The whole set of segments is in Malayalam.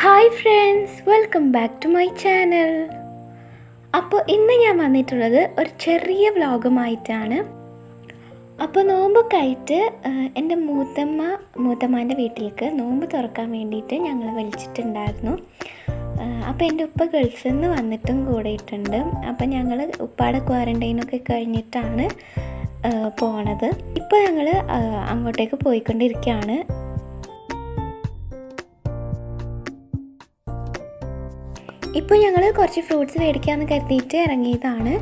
hi friends welcome back to my channel അപ്പോൾ ഇന്ന് ഞാൻ വന്നിട്ടുള്ളത് ഒരു ചെറിയ വ്ളോഗുമായിട്ടാണ് അപ്പോൾ നോമ്പൊക്കെ ആയിട്ട് ആഹ്, എൻ്റെ മൂത്തമ്മ മൂത്തമ്മാൻ്റെ വീട്ടിലേക്ക് നോമ്പ് തുറക്കാൻ വേണ്ടിയിട്ട് ഞങ്ങൾ വിളിച്ചിട്ടുണ്ടായിരുന്നു ആഹ്, അപ്പോൾ എൻ്റെ ഉപ്പ ഗൾഫിൽ നിന്ന് വന്നിട്ടും കൂടിയിട്ടുണ്ട് അപ്പോൾ ഞങ്ങൾ ഉപ്പാടെ ക്വാറൻറ്റൈനൊക്കെ കഴിഞ്ഞിട്ടാണ് ആഹ്, പോണത് ഇപ്പോൾ ഞങ്ങൾ അങ്ങോട്ടേക്ക് പോയിക്കൊണ്ടിരിക്കുകയാണ് ഇപ്പോൾ ഞങ്ങൾ കുറച്ച് ഫ്രൂട്ട്സ് മേടിക്കാമെന്ന് കരുതിയിട്ട് ഇറങ്ങിയതാണ്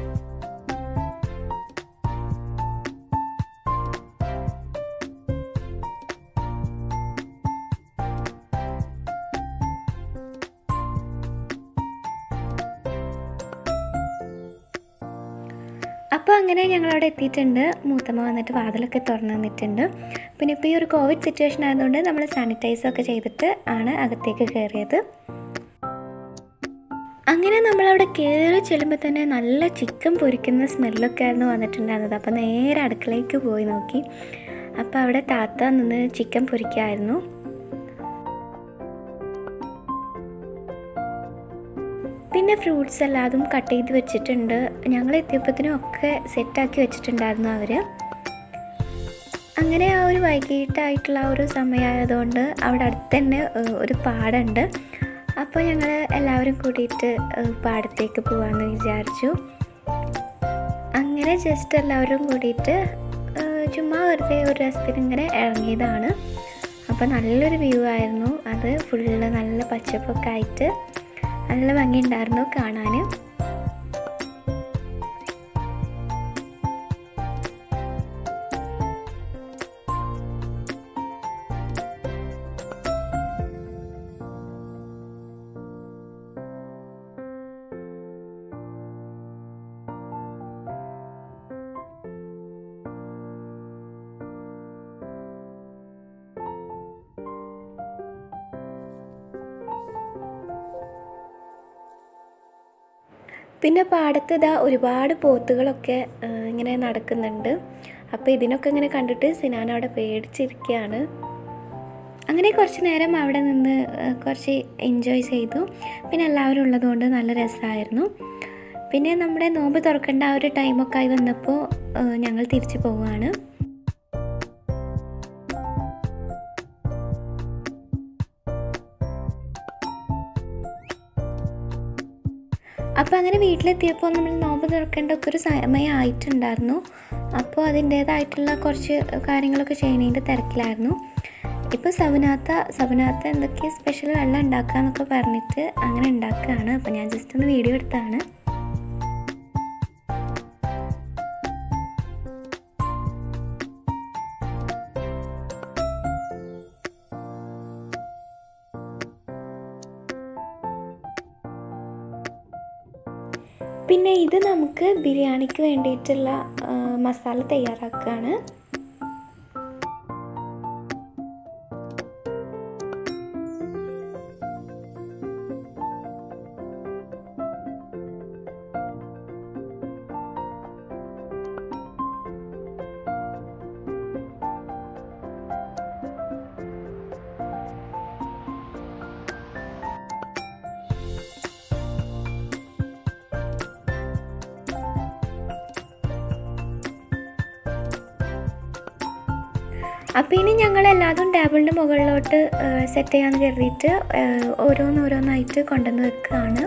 അപ്പോൾ അങ്ങനെ ഞങ്ങളവിടെ എത്തിയിട്ടുണ്ട് മൂത്തമ്മ വന്നിട്ട് വാതിലൊക്കെ തുറന്നു തന്നിട്ടുണ്ട് പിന്നെ ഇപ്പോൾ ഈ ഒരു കോവിഡ് സിറ്റുവേഷൻ ആയതുകൊണ്ട് നമ്മൾ സാനിറ്റൈസൊക്കെ ചെയ്തിട്ട് ആണ് അകത്തേക്ക് കയറിയത് അങ്ങനെ നമ്മളവിടെ കയറി ചെല്ലുമ്പോൾ തന്നെ നല്ല ചിക്കൻ പൊരിക്കുന്ന സ്മെല്ലൊക്കെ ആയിരുന്നു വന്നിട്ടുണ്ടായിരുന്നത് അപ്പോൾ നേരെ അടുക്കളയ്ക്ക് പോയി നോക്കി അപ്പോൾ അവിടെ താത്ത നിന്ന് ചിക്കൻ പൊരിക്കായിരുന്നു പിന്നെ ഫ്രൂട്ട്സ് എല്ലാതും കട്ട് ചെയ്ത് വെച്ചിട്ടുണ്ട് ഞങ്ങൾ എത്തിയപ്പോഴത്തേനും ഒക്കെ സെറ്റാക്കി വെച്ചിട്ടുണ്ടായിരുന്നു അവർ അങ്ങനെ ആ ഒരു വൈകിട്ടായിട്ടുള്ള ആ ഒരു സമയമായതുകൊണ്ട് അവിടെ അടുത്ത് തന്നെ ഏഹ്, ഒരു പാടമുണ്ട് അപ്പോൾ ഞങ്ങൾ എല്ലാവരും കൂടിയിട്ട് ഏഹ്, പാടത്തേക്ക് പോകാമെന്ന് വിചാരിച്ചു അങ്ങനെ ജസ്റ്റ് എല്ലാവരും കൂടിയിട്ട് ഏഹ്, ചുമ്മാ വെറുതെ ഒരു രസത്തിന് ഇങ്ങനെ ഇറങ്ങിയതാണ് അപ്പോൾ നല്ലൊരു വ്യൂ ആയിരുന്നു അത് ഫുള്ള് നല്ല പച്ചപ്പൊക്കെ ആയിട്ട് നല്ല ഭംഗിയുണ്ടായിരുന്നു കാണാൻ പിന്നെ പാടത്ത് ഇതാ ഒരുപാട് പോത്തുകളൊക്കെ ആ, ഇങ്ങനെ നടക്കുന്നുണ്ട് അപ്പോൾ ഇതിനൊക്കെ ഇങ്ങനെ കണ്ടിട്ട് സിനാൻ അവിടെ പേടിച്ചിരിക്കുകയാണ് അങ്ങനെ കുറച്ച് നേരം അവിടെ നിന്ന് ആ, കുറച്ച് എൻജോയ് ചെയ്തു പിന്നെ എല്ലാവരും ഉള്ളതുകൊണ്ട് നല്ല രസമായിരുന്നു പിന്നെ നമ്മുടെ നോമ്പ് തുറക്കേണ്ട ആ ഒരു ടൈമൊക്കെ ആയി വന്നപ്പോൾ ആ, ഞങ്ങൾ തിരിച്ചു പോവുകയാണ് അപ്പോൾ അങ്ങനെ വീട്ടിലെത്തിയപ്പോൾ നമ്മൾ നോമ്പ് തുറക്കേണ്ട ഒക്കെ ഒരു സമയം ആയിട്ടുണ്ടായിരുന്നു അപ്പോൾ അതിൻ്റേതായിട്ടുള്ള കുറച്ച് കാര്യങ്ങളൊക്കെ ചെയ്യുന്നതിൻ്റെ തിരക്കിലായിരുന്നു ഇപ്പോൾ സബനാത്ത സബനാത്ത എന്തൊക്കെ സ്പെഷ്യൽ വെള്ളം ഉണ്ടാക്കാന്നൊക്കെ പറഞ്ഞിട്ട് അങ്ങനെ ഉണ്ടാക്കുകയാണ് അപ്പോൾ ഞാൻ ജസ്റ്റ് ഒന്ന് വീഡിയോ എടുത്താണ് പിന്നെ ഇത് നമുക്ക് ബിരിയാണിക്ക് വേണ്ടിയിട്ടുള്ള ആ, മസാല തയ്യാറാക്കുകയാണ് അപ്പോൾ ഇനി ഞങ്ങൾ എല്ലാതും ടേബിളിൻ്റെ മുകളിലോട്ട് സെറ്റ് ചെയ്യാമെന്ന് കരുതിയിട്ട് ആ, ഓരോന്നോരോന്നായിട്ട് കൊണ്ടുവന്ന് വെക്കുകയാണ്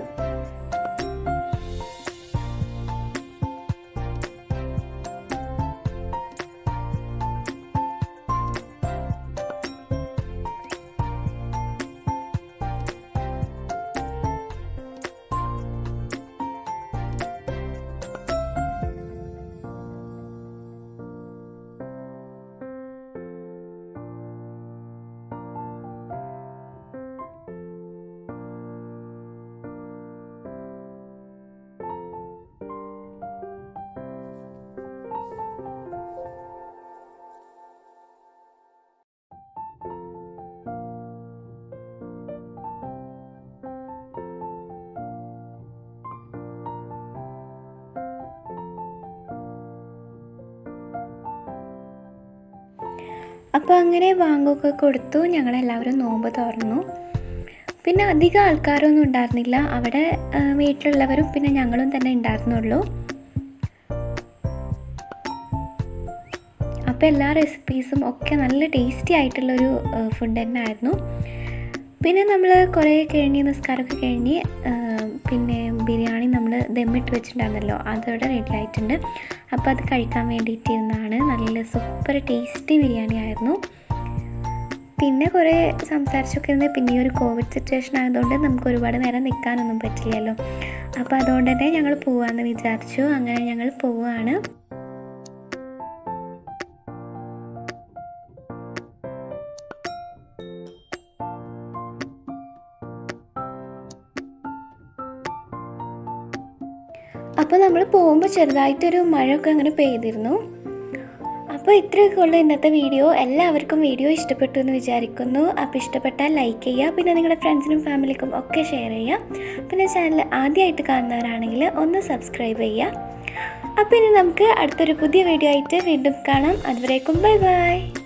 അപ്പോൾ അങ്ങനെ ബാങ്കൊക്കെ കൊടുത്തു ഞങ്ങളെല്ലാവരും നോമ്പ് തുറന്നു പിന്നെ അധികം ആൾക്കാരൊന്നും ഉണ്ടായിരുന്നില്ല അവിടെ ആ, വീട്ടിലുള്ളവരും പിന്നെ ഞങ്ങളും തന്നെ ഉണ്ടായിരുന്നുള്ളൂ അപ്പോൾ എല്ലാ റെസിപ്പീസും ഒക്കെ നല്ല ടേസ്റ്റി ആയിട്ടുള്ളൊരു ഫുഡ് തന്നെ ആയിരുന്നു പിന്നെ നമ്മൾ കുറേ കഴിഞ്ഞ് നിസ്കാരമൊക്കെ കഴിഞ്ഞ് ആ, പിന്നെ ബിരിയാണി നമ്മൾ ദമ്മിട്ട് വെച്ചിട്ടുണ്ടായിരുന്നല്ലോ അതവിടെ റെഡി ആയിട്ടുണ്ട് അപ്പോൾ അത് കഴിക്കാൻ വേണ്ടിയിട്ടിരുന്നാണ് നല്ല സൂപ്പർ ടേസ്റ്റി ബിരിയാണി ആയിരുന്നു പിന്നെ കുറേ സംസാരിച്ചൊക്കെ ഇരുന്ന് പിന്നെ ഈ ഒരു കോവിഡ് സിറ്റുവേഷൻ ആയതുകൊണ്ട് നമുക്ക് ഒരുപാട് നേരം നിൽക്കാനൊന്നും പറ്റില്ലല്ലോ അപ്പോൾ അതുകൊണ്ട് തന്നെ ഞങ്ങൾ പോവാമെന്ന് വിചാരിച്ചു അങ്ങനെ ഞങ്ങൾ പോവുകയാണ് അപ്പോൾ നമ്മൾ പോകുമ്പോൾ ചെറുതായിട്ടൊരു മഴയൊക്കെ അങ്ങനെ പെയ്തിരുന്നു അപ്പോൾ ഇത്രയൊക്കെ ഉള്ളൂ ഇന്നത്തെ വീഡിയോ എല്ലാവർക്കും വീഡിയോ ഇഷ്ടപ്പെട്ടു എന്ന് വിചാരിക്കുന്നു അപ്പോൾ ഇഷ്ടപ്പെട്ടാൽ ലൈക്ക് ചെയ്യുക പിന്നെ നിങ്ങളുടെ ഫ്രണ്ട്സിനും ഫാമിലിക്കും ഒക്കെ ഷെയർ ചെയ്യുക പിന്നെ ചാനൽ ആദ്യമായിട്ട് കാണുന്നവരാണെങ്കിൽ ഒന്ന് സബ്സ്ക്രൈബ് ചെയ്യുക അപ്പോൾ ഇനി നമുക്ക് അടുത്തൊരു പുതിയ വീഡിയോ ആയിട്ട് വീണ്ടും കാണാം അതുവരേക്കും ബൈ ബൈ